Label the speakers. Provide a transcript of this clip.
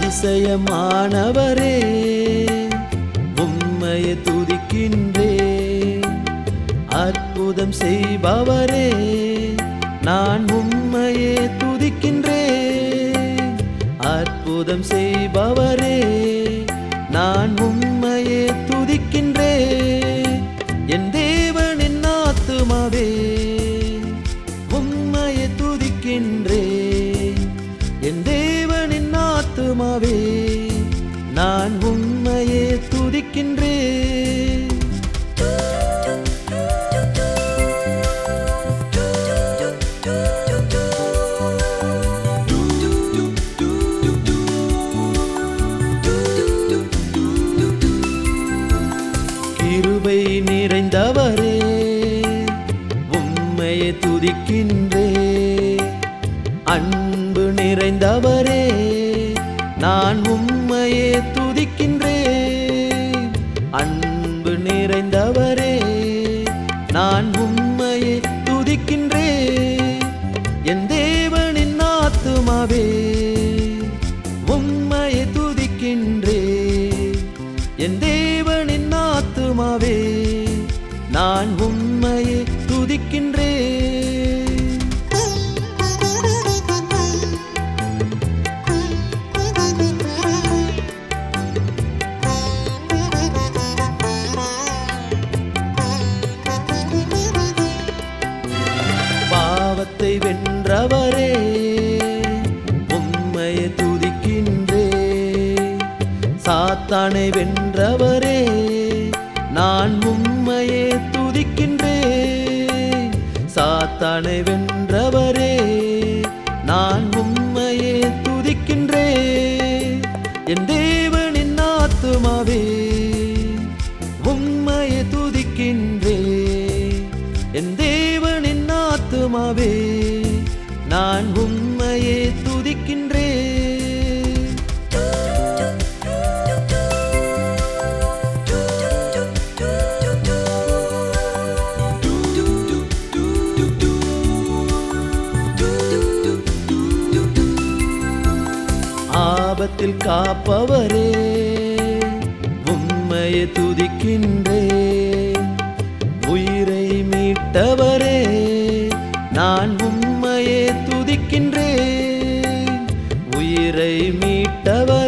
Speaker 1: அதிசயமானவரே உம்மையை துதிக்கின்றே அற்புதம் செய்பவரே நான் உம்மையே துதிக்கின்றேன் அற்புதம் செய்பவரே நான் உம்மையே துதிக்கின்றேன் என் தேவனின் ஆத்துமாவே உம்மையை துதிக்கின்றேன் என் தேவனின் ஆத்துமாவே நான் உம்மையே துதிக்கின்றேன் கிருபை நிறைந்தவரே உம்மையை துதிக்கின்றே அன்பு நிறைந்தவரே நான் உம்மையே துதிக்கின்றேன் அன்பு நிறைந்தவரே நான் உம்மையே துதிக்கின்றேன் என் தேவனின் ஆத்துமாவே உம்மையை துதிக்கின்றேன் என் தேவனின் ஆத்துமாவே நான் உம்மையை துதிக்கின்றேன் பாவத்தை வென்றவரே உம்மையை துதிக்கின்றே சாத்தானை வென்றவரே நான் உம்மையே துதிக்கின்றேன் சாத்தானை வென்றவரே நான் உம்மையே துதிக்கின்றேன் என் தேவனின் ஆத்துமாவே உம்மையை துதிக்கின்றேன் என் தேவனின் ஆத்துமாவே நான் உம்மையே துதிக்கின்றேன் ஆபத்தில் காப்பவரே உம்மையை துதிக்கின்றேன் உயிரை மீட்டவரே நான் உம்மையே துதிக்கின்றேன் உயிரை மீட்டவரே